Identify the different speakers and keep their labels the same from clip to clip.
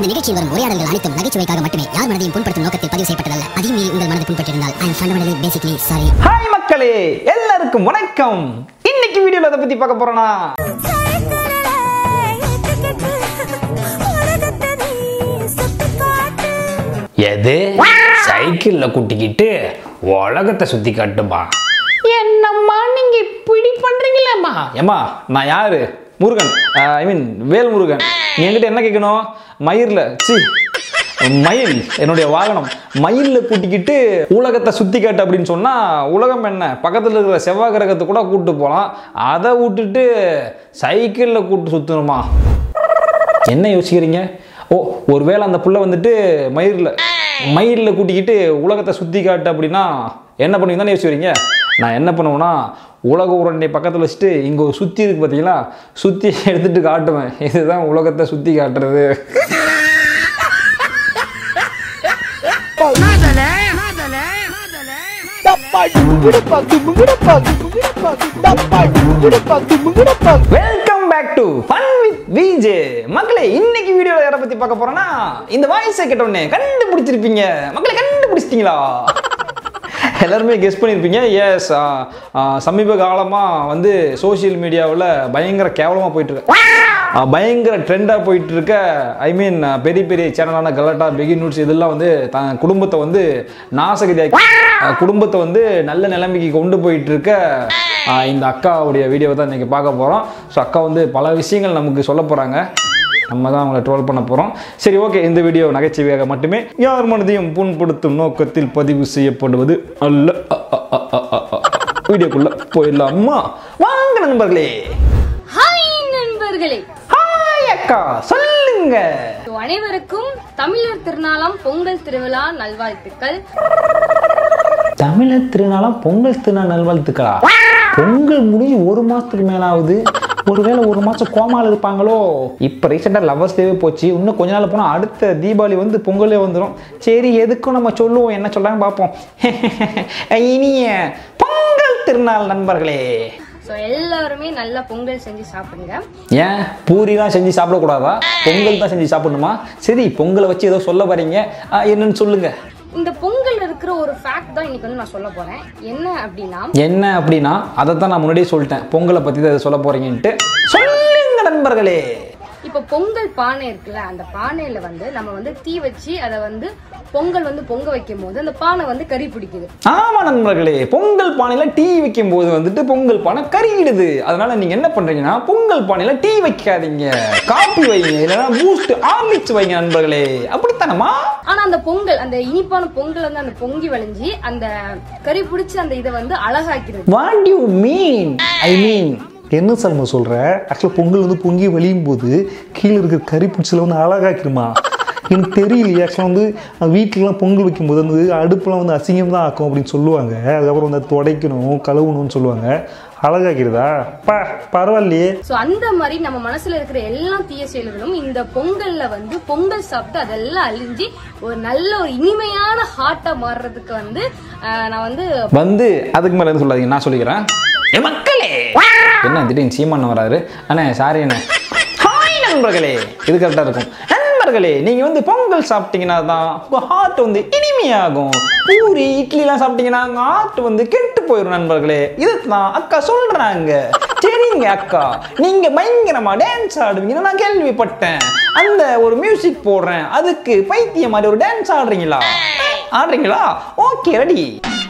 Speaker 1: இந்த நிகழ்ச்சியில் வரும் உரையாடல்கள் அனைத்தும் நகைச்சுவைக்காக மட்டுமே யார் மனதையும் புண்படுத்தும் நோக்கத்தில் பதிவு செய்யப்பட்டதல்ல அதையும் மீறி உங்கள் மனதை புண்பட்டிருந்தால் I am fundamentally basically sorry
Speaker 2: hi மக்களே எல்லாருக்கும் வணக்கம் இன்னைக்கு வீடியோல அதை பத்தி பார்க்க போறோம்னா எது சைக்கிள்ல கூட்டிக்கிட்டு உலகத்தை சுத்தி காட்டுமா என்னம்மா நீங்க இப்படி பண்றீங்களேம்மா ஏம்மா நான் யாரு முருகன் ஐ மீன் வேல் முருகன் நீ என்கிட்ட என்ன கேட்கணும் மயிர்ல சி மயில் என்னுடைய வாகனம் மயில்ல கூட்டிக்கிட்டு உலகத்தை சுத்தி காட்டு அப்படின்னு சொன்னா உலகம் என்ன பக்கத்துல இருக்கிற செவ்வாய் கிரகத்தை கூட கூட்டு போகலாம் அதை விட்டுட்டு சைக்கிள்ல கூட்டு சுத்தணுமா என்ன யோசிக்கிறீங்க ஓ ஒருவேளை அந்த புள்ள வந்துட்டு மயிரில் மயிரில் கூட்டிக்கிட்டு உலகத்தை சுற்றி காட்டு அப்படின்னா என்ன பண்ணுவீங்க தானே யோசிக்கிறீங்க நான் என்ன பண்ணுவேன்னா உலக உரண்டை பக்கத்தில் வச்சுட்டு இங்கே ஒரு சுற்றி இருக்கு பார்த்தீங்களா சுற்றி எடுத்துட்டு காட்டுவேன் இதுதான் உலகத்தை சுற்றி காட்டுறது welcome back to fun with VJ மக்களே இன்னைக்கு வீடியோல யாரை பத்தி பார்க்க போறோம்னா இந்த வாய்ஸை கேட்ட உடனே கண்டுபிடிச்சிருப்பீங்க மக்களே கண்டுபிடிச்சிட்டீங்களா எல்லாருமே கெஸ் பண்ணியிருப்பீங்க எஸ் சமீப காலமாக வந்து சோஷியல் மீடியாவில் பயங்கர கேவலமாக போயிட்டு இருக்கு ஆ, பயங்கர ட்ரெண்டாக போயிட்டு இருக்க ஐ மீன் பெரிய பெரிய சேனலான கலட்டா பெகி நியூஸ் இதெல்லாம் வந்து தன் குடும்பத்தை வந்து நாசகதியாக்கி ஆ, குடும்பத்தை வந்து நல்ல நிலைமைக்கு கொண்டு போயிட்டு இருக்க ஆ, இந்த அக்காவுடைய வீடியோவை தான் இன்றைக்கி பார்க்க போகிறோம் ஸோ அக்கா வந்து பல விஷயங்கள் நமக்கு சொல்ல போகிறாங்க நம்ம தான் அவங்கள ட்ரோல் பண்ண போகிறோம் சரி ஓகே இந்த வீடியோ நகைச்சுவையாக மட்டுமே யார் மனதையும் புண்படுத்தும் நோக்கத்தில் பதிவு செய்யப்படுவது அல்ல அ, அ, அ, அ, அ, அ. வீடியோக்குள்ள போயிடலாமா வாங்க நண்பர்களே
Speaker 3: ஹாய் நண்பர்களே
Speaker 2: ஹாய் அக்கா சொல்லுங்க
Speaker 3: So, அனைவருக்கும் தமிழர் திருநாளாம் பொங்கல் திருவிழா நல்வாழ்த்துக்கள்
Speaker 2: தமிழர் திருநாளாம் பொங்கல் திருநாள் நல்வாழ்த்துக்களா பொங்கல் முடிஞ்சு ஒரு மாசத்துக்கு மேல ஆகுது ஒருவேளை ஒரு மாசம் கோமால இருப்பாங்களோ இப்ப ரீசெண்டா லவர்ஸ் டேவே போச்சு இன்னும் கொஞ்ச நாள் போனா அடுத்த தீபாவளி வந்து பொங்கலே வந்துடும் சரி எதுக்கும் நம்ம சொல்லுவோம் என்ன சொல்றாங்க பார்ப்போம் இனிய பொங்கல் திருநாள் நண்பர்களே
Speaker 3: ஸோ எல்லாருமே நல்லா பொங்கல் செஞ்சு சாப்பிடுங்க
Speaker 2: ஏன் பூரிலாம் செஞ்சு சாப்பிடக்கூடாதா பொங்கல் தான் செஞ்சு சாப்பிடணுமா சரி பொங்கலை வச்சு ஏதோ சொல்ல வரீங்க ஆ, என்னன்னு சொல்லுங்க
Speaker 3: இந்த பொங்கல் இருக்கிற ஒரு ஃபேக்ட் தான் இன்னைக்கு வந்து நான் சொல்ல போறேன் என்ன அப்படின்னா
Speaker 2: என்ன அப்படின்னா அதை தான் நான் முன்னாடியே சொல்லிட்டேன் பொங்கலை பற்றி தான் இதை சொல்ல போறீங்கன்ட்டு சொல்லுங்க நண்பர்களே
Speaker 3: இப்போ பொங்கல் பானை இருக்குல்ல அந்த பானையில வந்து நம்ம வந்து தீ வச்சு அதை வந்து பொங்கல் வந்து பொங்க வைக்கும் போது அந்த பானை வந்து கறி பிடிக்குது
Speaker 2: ஆமா நண்பர்களே பொங்கல் பானையில டீ வைக்கும் போது வந்துட்டு பொங்கல் பானை கருகிடுது அதனால நீங்க என்ன பண்றீங்கன்னா பொங்கல் பானையில டீ வைக்காதீங்க காப்பி வைங்க இல்லைன்னா பூஸ்ட் ஆர்லிக்ஸ் வைங்க நண்பர்களே அப்படித்தானமா
Speaker 3: ஆனா அந்த பொங்கல் அந்த இனிப்பான பொங்கல் வந்து அந்த பொங்கி வளைஞ்சி அந்த கறி பிடிச்சி அந்த இதை வந்து அழகாக்கிறது
Speaker 2: வாட் யூ மீன் ஐ மீன்
Speaker 4: என்ன சல்மா சொல்ற ஆக்சுவலாக பொங்கல் வந்து பொங்கி வலியும் போது கீழே இருக்கிற கறி பிடிச்சல வந்து அழகாக்கிடுமா எனக்கு தெரியலையே ஆக்சுவலாக வந்து வீட்டிலலாம் பொங்கல் வைக்கும்போது வந்து அடுப்புலாம் வந்து அசிங்கம் தான் ஆக்கும் அப்படின்னு சொல்லுவாங்க அதுக்கப்புறம் வந்து அதை துடைக்கணும் கழுவணும்னு சொல்லுவாங்க அழகாக்கிறதா பா பரவாயில்லையே
Speaker 3: சோ அந்த மாதிரி நம்ம மனசுல இருக்கிற எல்லா தீய செயல்களும் இந்த பொங்கல்ல வந்து பொங்கல் சாப்பிட்டு அதெல்லாம் அழிஞ்சு ஒரு நல்ல ஒரு இனிமையான ஹார்ட்டா மாறுறதுக்கு வந்து ஆஹ், நான் வந்து
Speaker 2: வந்து அதுக்கு மேல எதுவும் சொல்லாதீங்க நான் சொல்லிக்கிறேன் ஏ மக்களே என்ன திடீர்னு சீமான் வராரு அண்ணே சாரி அண்ணே ஹாய் நண்பர்களே இது கரெக்டாக இருக்கும் நண்பர்களே நீங்கள் வந்து பொங்கல் சாப்பிட்டீங்கன்னா தான் உங்கள் ஹார்ட் வந்து இனிமையாகும் பூரி இட்லிலாம் சாப்பிட்டீங்கன்னா உங்கள் ஹார்ட் வந்து கெட்டு போயிடும் நண்பர்களே இதுதான் அக்கா சொல்கிறாங்க சரிங்க அக்கா நீங்க பயங்கரமா டான்ஸ் ஆடுவீங்கன்னு நான் கேள்விப்பட்டேன் அந்த ஒரு மியூசிக் போடுறேன் அதுக்கு பைத்தியம் மாதிரி ஒரு டான்ஸ் ஆடுறீங்களா ஆடுறீங்களா ஓகே ரெடி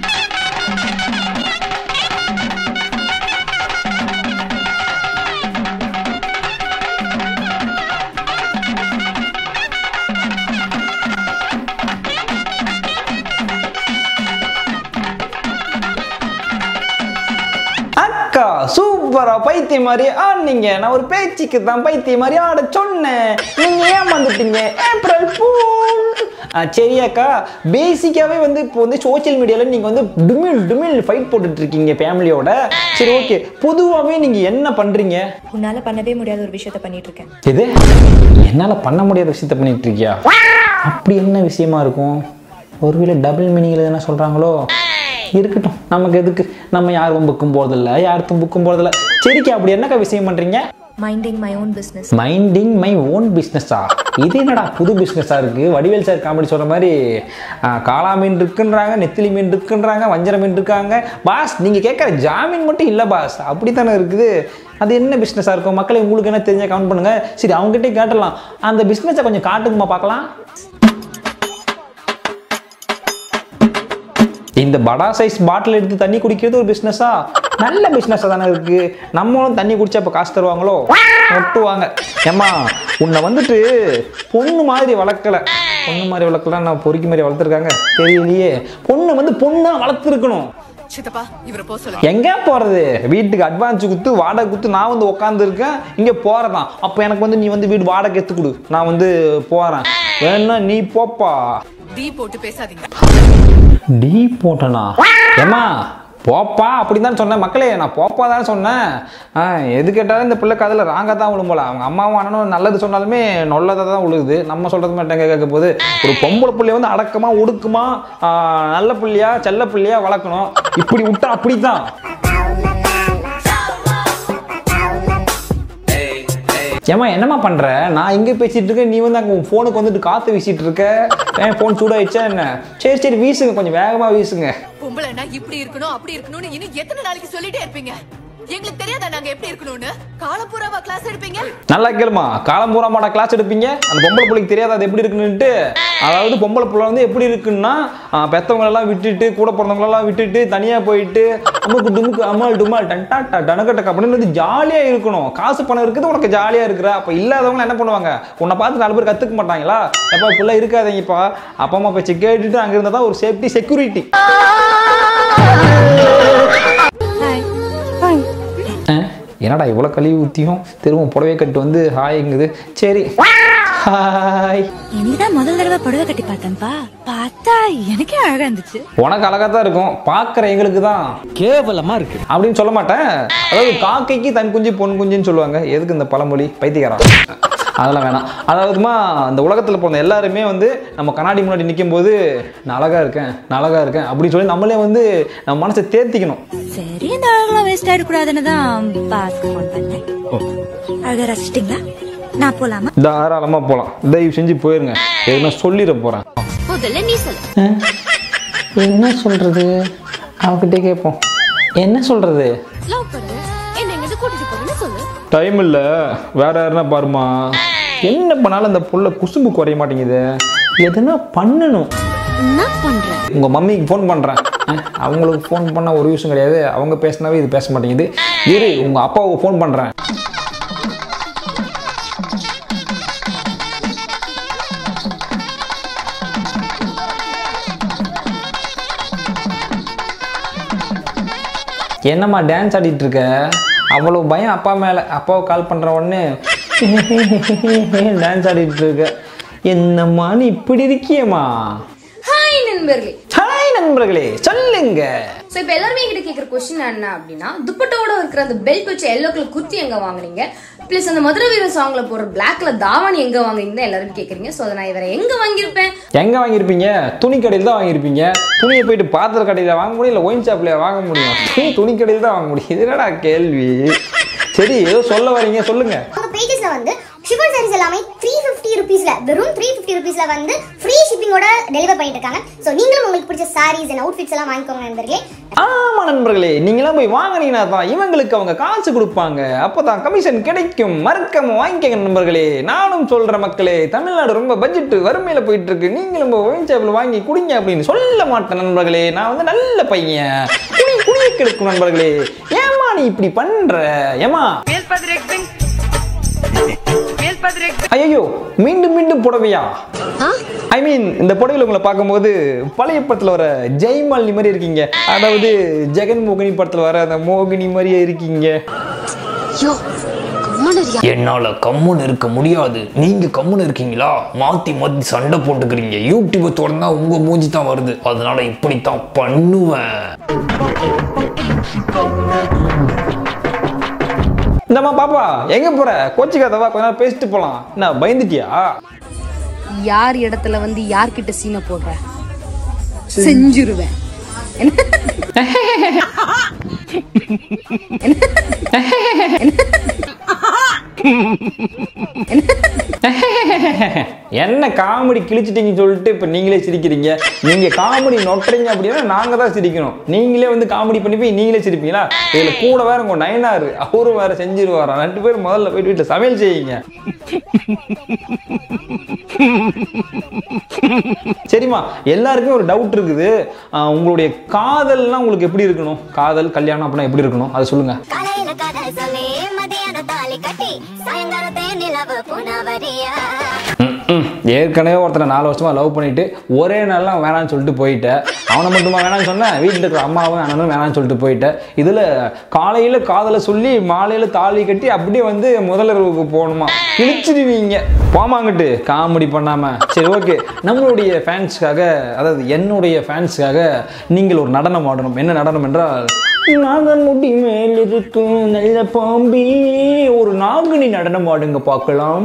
Speaker 2: அக்கா சூப்பரா பைத்தியம் மாதிரி ஆடுனீங்க நான் ஒரு பேச்சுக்கு தான் பைத்தியம் மாதிரி ஆட சொன்னேன் நீங்க ஏமாந்துட்டீங்க ஏப்ரல் ஃபூல் ஆ, சரி அக்கா பேசிக்காவே வந்து இப்போ வந்து சோஷியல் மீடியால நீங்க வந்து டுமில் டுமில் ஃபைட் போட்டுட்டு இருக்கீங்க ஃபேமிலியோட சரி ஓகே பொதுவாகவே நீங்க என்ன பண்றீங்க
Speaker 5: உன்னால பண்ணவே முடியாத ஒரு விஷயத்த பண்ணிட்டு இருக்கேன்
Speaker 2: இது என்னால பண்ண முடியாத விஷயத்த பண்ணிட்டு இருக்கியா அப்படி என்ன விஷயமா இருக்கும் ஒருவேளை டபுள் மீனிங்ல என்ன சொல்றாங்களோ இருக்கட்டும் நமக்கு எதுக்கு நம்ம யார் வம்புக்கும் போறதில்ல யார் தும்புக்கும் போறதில்ல சரிக்கா அப்படி என்னக்கா விஷயம் பண்றீங்க
Speaker 5: minding my own business
Speaker 2: minding my own பிஸ்னஸா இது என்னடா புது பிஸ்னஸாக இருக்குது வடிவேல் சார் காமெடி சொல்கிற மாதிரி ஆ, காளா மீன் இருக்குன்றாங்க நெத்திலி மீன் இருக்குன்றாங்க வஞ்சர மீன் இருக்காங்க பாஸ் நீங்கள் கேட்குற ஜாமீன் மட்டும் இல்லை பாஸ் அப்படி தானே இருக்குது அது என்ன பிஸ்னஸாக இருக்கும் மக்களே உங்களுக்கு என்ன தெரிஞ்சா கவுண்ட் பண்ணுங்கள் சரி அவங்ககிட்டே கேட்டலாம் அந்த பிஸ்னஸை கொஞ்சம் காட்டுக்குமா பார்க்கலாம் இந்த படா சைஸ் பாட்டில் எடுத்து தண்ணி குடிக்கிறது ஒரு பிஸ்னஸா நல்ல பிஸ்னஸாக தானே இருக்கு நம்மளும் தண்ணி குடிச்சா அப்போ காசு தருவாங்களோ ஒட்டுவாங்க ஏம்மா உன்னை வந்துட்டு பொண்ணு மாதிரி வளர்க்கல பொண்ணு மாதிரி வளர்க்கலாம் நான் பொறுக்கி மாதிரி வளர்த்துருக்காங்க தெரியலையே பொண்ணு வந்து பொண்ணா வளர்த்துருக்கணும்
Speaker 6: சித்தப்பா இவரை போக சொல்லுங்க
Speaker 2: எங்க போறது வீட்டுக்கு அட்வான்ஸ் குத்து வாடகை குத்து நான் வந்து உட்காந்து இருக்கேன் இங்க போறதான் அப்ப எனக்கு வந்து நீ வந்து வீடு வாடகை எடுத்து கொடு நான் வந்து போறேன் வேணா நீ போப்பா
Speaker 6: டீ போட்டு பேசாதீங்க
Speaker 2: டீ போட்டனா ஏமா போப்பா அப்படின்னு தான் சொன்னேன் மக்களே நான் போப்பா தான் சொன்னேன் ஆ எது கேட்டாலும் இந்த பிள்ளை கதில் ராங்காக தான் விழும் போல அவங்க அம்மாவும் அண்ணனும் நல்லது சொன்னாலுமே நல்லதாக தான் விழுகுது நம்ம சொல்கிறது மட்டும் எங்க கேட்க போகுது ஒரு பொம்பளை பிள்ளைய வந்து அடக்கமாக ஒடுக்குமா ஆ, நல்ல பிள்ளையா செல்ல பிள்ளையா வளர்க்கணும் இப்படி விட்டா அப்படி தான் ஏமா என்னம்மா பண்ற நான் இங்க பேசிட்டு இருக்கேன் நீ வந்து அங்க உன் ஃபோனுக்கு வந்துட்டு காத்து வீசிட்டு இருக்க ஏன் ஃபோன் சூடாயிடுச்சா என்ன சரி சரி வீசுங்க கொஞ்சம் வேகமா வீசுங்க
Speaker 6: பொம்பளைனா இப்படி இருக்கணும் அப்படி இருக்கணும்னு இன்னும் எத்தனை நாளைக்கு சொல்லிட்டே இருப்பீங்க எங்களுக்கு தெரியாதா நாங்க எப்படி இருக்கணும்னு காலப்பூராவா கிளாஸ் எடுப்பீங்க
Speaker 2: நல்லா கேளுமா காலம் பூரா மாடா கிளாஸ் எடுப்பீங்க அந்த பொம்பளை பிள்ளைக்கு தெரியாது அது எப்படி இருக்குன்னுட்டு அதாவது பொம்பளை பிள்ளை வந்து எப்படி இருக்குன்னா ஆஹ், பெத்தவங்களெல்லாம் விட்டுட்டு கூட பிறந்தவங்களெல்லாம் விட்டுட்டு தனியாக போயிட்டு அம்முக்கு டுமுக்கு அம்மாள் டுமால் டன்டா டா டனக்கட்டக் அப்படின்னு வந்து ஜாலியாக இருக்கணும் காசு பணம் இருக்குது உனக்கு ஜாலியாக இருக்கிற அப்போ இல்லாதவங்க என்ன பண்ணுவாங்க உன்னை பார்த்து நாலு பேர் கற்றுக்க மாட்டாங்களா எப்போ பிள்ளை இருக்காதீங்கப்பா அப்பா அம்மா பேச்சு கேட்டுட்டு அங்கே இருந்தால் தான் ஒரு சேஃப்டி செக்யூரிட்டி என்னடா இவ்வளோ கழுவி ஊற்றியும் திரும்ப புடவை கட்டு வந்து ஹாய்ங்குது சரி ஹாய்
Speaker 5: இன்னைக்குதான் முதல் தடவை புடவை கட்டி பார்த்தேன்ப்பா பார்த்தா எனக்கே அழகா இருந்துச்சு
Speaker 2: உனக்கு அழகா தான் இருக்கும் பார்க்குற எங்களுக்கு தான் கேவலமா இருக்கு அப்படின்னு சொல்ல மாட்டேன் அதாவது காக்கைக்கு தன் குஞ்சு பொன் குஞ்சுன்னு சொல்லுவாங்க எதுக்கு இந்த பழமொழி பைத்தியக்காரன் அதெல்லாம் வேணாம் அதாவதுமா இந்த உலகத்தில் பிறந்த எல்லாருமே வந்து நம்ம கண்ணாடி முன்னாடி நிற்கும் போது நான் அழகா இருக்கேன் நான் அழகா இருக்கேன் அப்படின்னு சொல்லி நம்மளே வந்து நம்ம மனசை தேர்த்திக்கணும்
Speaker 5: சரி இந்த அழகெல்லாம் வேஸ்ட் ஆயிடக்கூடாதுன்னு தான் பாஸ்க்கு ஃபோன் பண்ணேன் அழகா ரசிச்சிட்டீங்களா நான் போலாமா
Speaker 2: தாராளமா போகலாம் தயவு செஞ்சு போயிருங்க எதுனா சொல்லிட போறேன்
Speaker 3: முதல்ல நீ சொல்லு
Speaker 2: என்ன சொல்றது அவகிட்டே கேட்போம் என்ன சொல்றது
Speaker 3: லவ் பண்ணு என்ன எங்கிட்ட கூட்டிட்டு போறேன்னு சொல்லு
Speaker 2: டைம் இல்லை வேற யாருன்னா பாருமா என்ன பண்ணாலும் அந்த புள்ள குசும்பு குறைய மாட்டேங்குது எதுனா பண்ணணும்
Speaker 3: என்ன பண்ற
Speaker 2: உங்க மம்மிக்கு ஃபோன் பண்றேன் அஹ், அவங்களுக்கு ஃபோன் பண்ண ஒரு விஷயம் கிடையாது அவங்க பேசினாவே இது பேச மாட்டேங்குது இரு உங்க அப்பாவுக்கு ஃபோன் பண்றேன் என்னம்மா டான்ஸ் ஆடிட்டு இருக்க அவ்வளோ பயம் அப்பா மேலே அப்பாவை கால் பண்ணுற உடனே டான்ஸ் ஆடிட்டு இருக்க என்னம்மா நீ இப்படி இருக்கியம்மா
Speaker 3: ஹாய் நண்பர்களே
Speaker 2: ஹாய் நண்பர்களே சொல்லுங்க
Speaker 3: ஸோ இப்போ எல்லாருமே என்கிட்ட கேட்குற கொஸ்டின் என்ன அப்படின்னா துப்பட்டோட இருக்கிற அந்த பெல்ட் வச்ச எல்லோ கலர் குர்த்தி எங்க வாங்குனீங்க ப்ளஸ் அந்த மதுரை வீரன் சாங்ல போடுற பிளாக்ல தாவாணி எங்க வாங்குனீங்க எல்லாரும் கேட்குறீங்க ஸோ அதை நான் இவரை எங்க வாங்கியிருப்பேன்
Speaker 2: எங்க வாங்கியிருப்பீங்க துணி கடையில் தான் வாங்கியிருப்பீங்க துணியை போயிட்டு பாத்திர கடையில் வாங்க முடியும் இல்லை ஒயின் ஷாப்ல வாங்க முடியும் துணி துணி கடையில் தான் வாங்க முடியும் இது என்னடா கேள்வி சரி ஏதோ சொல்ல வரீங்க சொல்லுங்க
Speaker 7: உங்க பேஜஸ்ல வந்து ஷிஃபான் சாரீஸ் எல்லாமே த்ரீ ஃபிஃப்டி ருபீஸ்ல வெறும் த்ரீ ஃபிஃப்டி ருபீஸ்ல வந்து ஃப்ரீ ஷிப்பிங்கோட டெலிவர் பண்ணிட்டு இருக்காங்க ஸோ நீங்களும் உங்களுக்கு பிடிச்ச சாரீஸ் அண்ட் அவுட்ஃபிட்ஸ் எல்லாம் வாங்கிக்கோங்க நண்பர்களே
Speaker 2: ஆமா நண்பர்களே நீங்களாம் போய் வாங்கினீங்கன்னா தான் இவங்களுக்கு அவங்க காசு கொடுப்பாங்க அப்பதான் கமிஷன் கிடைக்கும் மறக்காம வாங்கிக்கங்க நண்பர்களே நானும் சொல்ற மக்களே தமிழ்நாடு ரொம்ப பட்ஜெட் வறுமையில போயிட்டு இருக்கு நீங்களும் ஒயின் ஷாப்ல வாங்கி குடிங்க அப்படின்னு சொல்ல மாட்டேன் நண்பர்களே நான் வந்து நல்ல பையன் குடி குடிய கெடுக்கும் நண்பர்களே ஏமா நீ இப்படி பண்ற ஏமா ஐயோ மீண்டும் மீண்டும் புடவையா ஐ மீன் இந்த புடவையில் உங்களை பார்க்கும்போது பழைய படத்தில் வர ஜெய்மாலினி மாதிரி இருக்கீங்க அதாவது ஜெகன் மோகினி படத்தில் வர அந்த மோகினி மாதிரியே இருக்கீங்க என்னால கம்முன்னு இருக்க முடியாது நீங்க கம்முன்னு இருக்கீங்களா மாத்தி மாத்தி சண்டை போட்டுக்கிறீங்க யூடியூப் திறந்தா உங்க மூஞ்சி தான் வருது அதனால இப்படித்தான் பண்ணுவேன் இந்தம்மா பாப்பா எங்க போற கோச்சிக்காதவா கொஞ்ச நேரம் பேசிட்டு போலாம் என்ன பயந்துட்டியா
Speaker 3: யார் இடத்துல வந்து யார்கிட்ட சீனை போடுற செஞ்சிருவேன்
Speaker 2: என்ன காமெடி கிழிச்சிட்டீங்கன்னு சொல்லிட்டு இப்போ நீங்களே சிரிக்கிறீங்க நீங்க காமெடி நொட்டுறீங்க அப்படின்னா நாங்க தான் சிரிக்கணும் நீங்களே வந்து காமெடி பண்ணி போய் நீங்களே சிரிப்பீங்களா இதுல கூட வேற உங்க நயனாரு அவரும் வேற செஞ்சிருவாரா ரெண்டு பேரும் முதல்ல போயிட்டு வீட்டுல சமையல் செய்யுங்க சரிம்மா எல்லாருக்குமே ஒரு டவுட் இருக்குது ஆஹ் உங்களுடைய காதல்னா உங்களுக்கு எப்படி இருக்கணும் காதல் கல்யாணம் அப்படின்னா எப்படி இருக்கணும் அதை சொல்லுங்க
Speaker 8: காலையில காதல் சொல்லி மதியான தாலி கட்டி சாயங்காலத்தே நிலவு புனவரியா
Speaker 2: ம், ஏற்கனவே ஒருத்தனை நாலு வருஷமா லவ் பண்ணிட்டு ஒரே நாள்லாம் வேணாம்னு சொல்லிட்டு போயிட்டேன் அவனை மட்டுமா வேணாம்னு சொன்னேன் வீட்டில் இருக்கிற அம்மாவும் அண்ணனும் வேணாம்னு சொல்லிட்டு போயிட்டேன் இதில் காலையில் காதலை சொல்லி மாலையில் தாலி கட்டி அப்படியே வந்து முதலரவுக்கு போகணுமா கிழிச்சிடுவீங்க போமாங்கிட்டு காமெடி பண்ணாமல் சரி ஓகே நம்மளுடைய ஃபேன்ஸ்க்காக அதாவது என்னுடைய ஃபேன்ஸ்க்காக நீங்கள் ஒரு நடனம் ஆடணும் என்ன நடனம் என்றால் நாகன் முடி மேல் இருக்கும் நல்ல பாம்பி ஒரு நாகனி நடனம் ஆடுங்க பார்க்கலாம்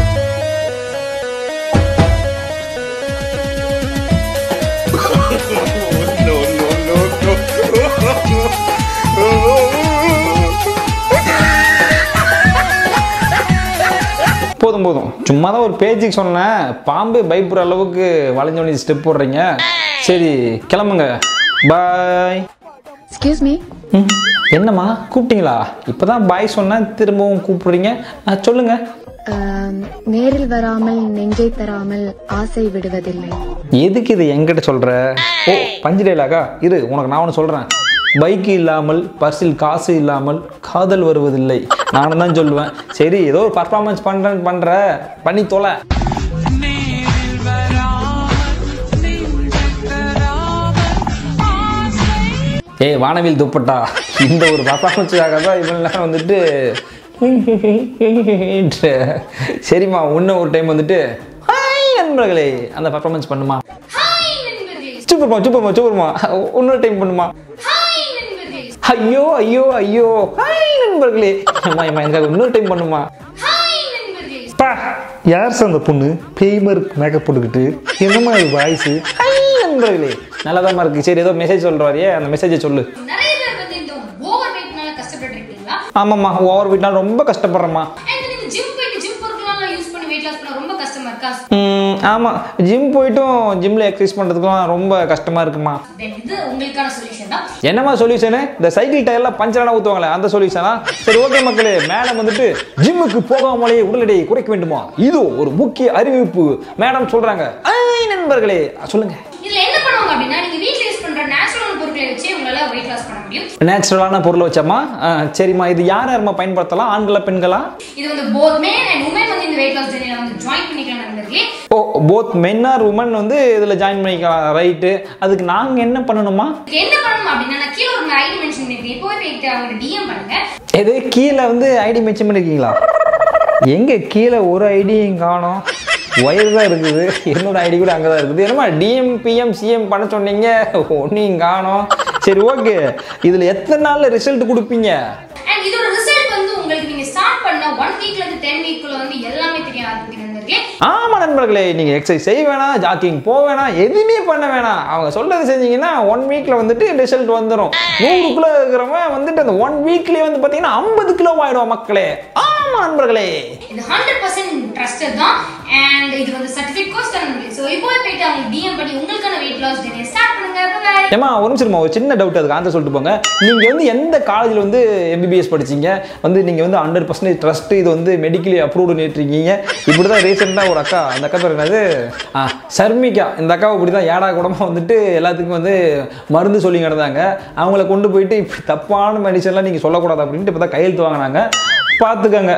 Speaker 2: போதும் போதும் சும்மா தான் ஒரு பேஜுக்கு சொன்னேன் பாம்பு பயப்படுற அளவுக்கு வளைஞ்சோனி ஸ்டெப் போடுறீங்க சரி கிளம்புங்க பாய்
Speaker 9: எக்ஸ்கியூஸ் மீ
Speaker 2: என்னம்மா கூப்பிட்டீங்களா இப்போதான் பாய் சொன்னேன் திரும்பவும் கூப்பிடுறீங்க ஆ, சொல்லுங்க
Speaker 9: நேரில் வராமல் நெஞ்சை தராமல் ஆசை விடுவதில்லை
Speaker 2: எதுக்கு இது என்கிட்ட சொல்ற ஓ பஞ்சு டைலாகா இரு உனக்கு நான் ஒன்று சொல்கிறேன் பைக் இல்லாமல் பர்ஸில் காசு இல்லாமல் காதல் வருவதில்லை நானும் தான் சொல்லுவேன் சரி ஏதோ ஒரு பர்ஃபார்மன்ஸ் பண்ணுறேன்னு பண்ணுற பண்ணி தொலை ஏய் வானவில் துப்பட்டா இந்த ஒரு பர்ஃபார்மன்ஸுக்காக தான் இவன் நேரம் வந்துட்டு சரிம்மா இன்னும் ஒரு டைம் வந்துட்டு ஹாய் நண்பர்களே அந்த பர்ஃபார்மன்ஸ் பண்ணுமா சூப்பர்மா சூப்பர்மா சூப்பர்மா இன்னொரு டைம் பண்ணுமா ஐயோ ஐயோ ஐயோ ஹாய் நண்பர்களே அம்மா அம்மா எனக்கு இன்னொரு டைம் பண்ணுமா
Speaker 4: பா யார் சார் அந்த பொண்ணு பேய்மர் மேக்கப் போட்டுக்கிட்டு என்னம்மா இது வாய்ஸு
Speaker 2: ஹாய் நண்பர்களே நல்லாதாம்மா இருக்கு சரி ஏதோ மெசேஜ் சொல்கிறாரியே அந்த மெசேஜை சொல்லு
Speaker 3: நிறைய பேர் வந்து இந்த ஓவர் வெயிட்னால கஷ்டப்பட்டு இருக்கீங்களா
Speaker 2: ஆமாம்மா ஓவர் வீட்னால ரொம்ப கஷ்டப்படுறேம்மா
Speaker 3: அண்ட் நீங்க ஜிம் போயிட்டு ஜிம் பொருட்களெல்லாம் யூஸ் பண்ணி வெயிட் லாஸ் பண்ண ரொம்ப கஷ்டமா இருக்கா
Speaker 2: ம், ஆமாம் ஜிம் போயிட்டும் ஜிம்மில் எக்ஸசைஸ் பண்ணுறதுக்குலாம் ரொம்ப கஷ்டமாக இருக்குமா
Speaker 3: Then இது உங்களுக்கான சொல்யூஷன் தான்
Speaker 2: என்னம்மா சொல்யூஷனு இந்த சைக்கிள் டயர்லாம் பஞ்சரான ஊற்றுவாங்களே அந்த சொல்யூஷனா சரி ஓகே மக்களே மேடம் வந்துட்டு ஜிம்முக்கு போகாமலேயே உடல் எடையை குறைக்க வேண்டுமா இது ஒரு முக்கிய அறிவிப்பு மேடம் சொல்றாங்க ஐ நண்பர்களே சொல்லுங்க
Speaker 3: இதுல என்ன பண்ணுவாங்க அப்படின்னா நீங்க வீட்ல யூஸ் பண்ற நேச்சுரல் பொருட்களை வச்சு உங்களால வெயிட் லாஸ் பண்ண முடியும்
Speaker 2: நேச்சுரலான பொருளை வச்சம்மா ஆ, சரிம்மா இது யார் யாரும்மா பயன்படுத்தலாம் ஆண்களா பெண்களா
Speaker 3: இது வந்து போத் மேன் அண்ட் உமன் வந்து இந்த வெயிட் லாஸ் ஜெர்னில வந்து ஜாயின் பண்ணிக்கலாம் நண்பர்களே
Speaker 2: oh both men or women வந்து இதில் ஜாயின் பண்ணிக்கலாம் ரைட்டு அதுக்கு நாங்கள் என்ன பண்ணணுமா
Speaker 3: இதுக்கு என்ன பண்ணணும் அப்படின்னா நான் கீழே ஒரு ஐடி மென்ஷன் பண்ணிருக்கேன் இப்போவே போயிட்டு அவங்க டிஎம் பண்ணுங்க
Speaker 2: எது கீழே வந்து ஐடி மென்ஷன் பண்ணிருக்கீங்களா எங்க கீழே ஒரு ஐடியும் காணோம் வயது தான் இருக்குது என்னோட ஐடி கூட அங்கே தான் இருக்குது என்னமா டிஎம் பிஎம் சிஎம் பண்ண சொன்னீங்க ஒன்றையும் காணோம் சரி ஓகே இதில் எத்தனை நாளில் ரிசல்ட் கொடுப்பீங்க
Speaker 3: அண்ட் இதோட ரிசல்ட் வந்து உங்களுக்கு நீங்க ஸ்டார்ட் பண்ண ஒன் வீக்ல இருந்து டென் வீக்குள்ள வந்து எல்லாமே தெரிய ஆரம்பிக்கும் நண்பர்களே
Speaker 2: ஆமா நண்பர்களே நீங்கள் எக்ஸசைஸ் செய்ய வேணாம் ஜாக்கிங் போக வேணாம் எதுவுமே பண்ண வேணாம் அவங்க சொல்றது செஞ்சீங்கன்னா ஒன் வீக்கில் வந்துட்டு ரிசல்ட் வந்துடும் நூறு கிலோ இருக்கிறவன் வந்துட்டு அந்த ஒன் வீக்லேயே வந்து பார்த்தீங்கன்னா ஐம்பது கிலோ ஆயிடும் மக்களே ஆமா நண்பர்களே
Speaker 3: இது ஹண்ட்ரட் பர்சன்ட் ட்ரஸ்டட் தான் அண்ட் இது வந்து சர்டிஃபிகேட் கோர்ஸ் தான் ஸோ இப்போவே போயிட்டு அவங்க டிஎம் பண்ணி உங்களுக்கான வெயிட் லாஸ் ஜெர்னியை ஸ்டார்ட் பண்ணுங்க பாய்
Speaker 2: ஏமா ஒரு நிமிஷம் ஒரு சின்ன டவுட் அதுக்கு ஆன்சர் சொல்லிட்டு போங்க நீங்கள் வந்து எந்த காலேஜில் வந்து எம்பிபிஎஸ் படிச்சீங்க வந்து நீங்கள் வந்து ஹண்ட்ரட் பர்சன்டேஜ் ட்ரஸ்ட் இது வந்து மெடிக்கலி அப்ரூவ்டு நேற்றிருக்கீங்க இப்படி தான் ரீசெண்டாக ஒரு அக்கா அந்த அக்கா பேர் என்னது ஆ சர்மிகா இந்த அக்காவை இப்படி தான் ஏடா கூடமாக வந்துட்டு எல்லாத்துக்கும் வந்து மருந்து சொல்லி கிடந்தாங்க அவங்கள கொண்டு போயிட்டு இப்படி தப்பான மெடிசன்லாம் நீங்கள் சொல்லக்கூடாது அப்படின்ட்டு இப்போ தான் கையெழுத்து வாங்கினாங்க பார்த்துக்கங்க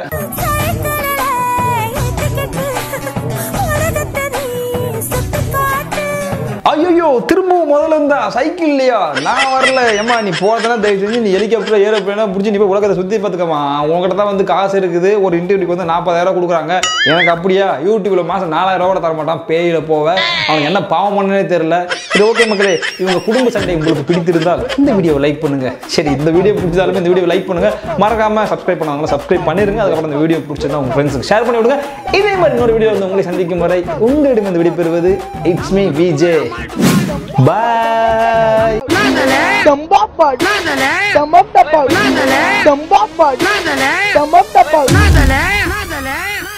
Speaker 2: ஐயோ திரும்பவும் முதல்ல இருந்தா சைக்கிள் இல்லையா நான் வரல ஏமா நீ போறதுனா தயவு செஞ்சு நீ ஹெலிகாப்டர் ஏரோப்ளேனா பிடிச்சி நீ போய் உலகத்தை சுற்றி பார்த்துக்கமா உங்ககிட்ட தான் வந்து காசு இருக்குது ஒரு இன்டர்வியூக்கு வந்து நாற்பதாயிரம் கொடுக்குறாங்க எனக்கு அப்படியா யூடியூப்ல மாதம் நாலாயிரம் கூட தர மாட்டான் பேயில போவேன் அவன் என்ன பாவம் பண்ணனே தெரியல சரி ஓகே மக்களே இவங்க குடும்ப சண்டை உங்களுக்கு பிடித்திருந்தால் இந்த வீடியோவை லைக் பண்ணுங்க சரி இந்த வீடியோ பிடிச்சாலுமே இந்த வீடியோ லைக் பண்ணுங்க மறக்காம சப்ஸ்கிரைப் பண்ணாங்களா சப்ஸ்கிரைப் பண்ணிருங்க அதுக்கப்புறம் இந்த வீடியோ பிடிச்சிருந்தா உங்க ஃப்ரெண்ட்ஸுக்கு ஷேர் பண்ணி விடுங்க இதே மாதிரி இன்னொரு வீடியோ வந்து உங்களை சந்திக்கும் வரை உங்களிடம் இந்த விடைபெறுவது it's me VJ bye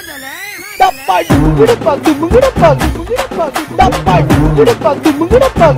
Speaker 10: Dapat,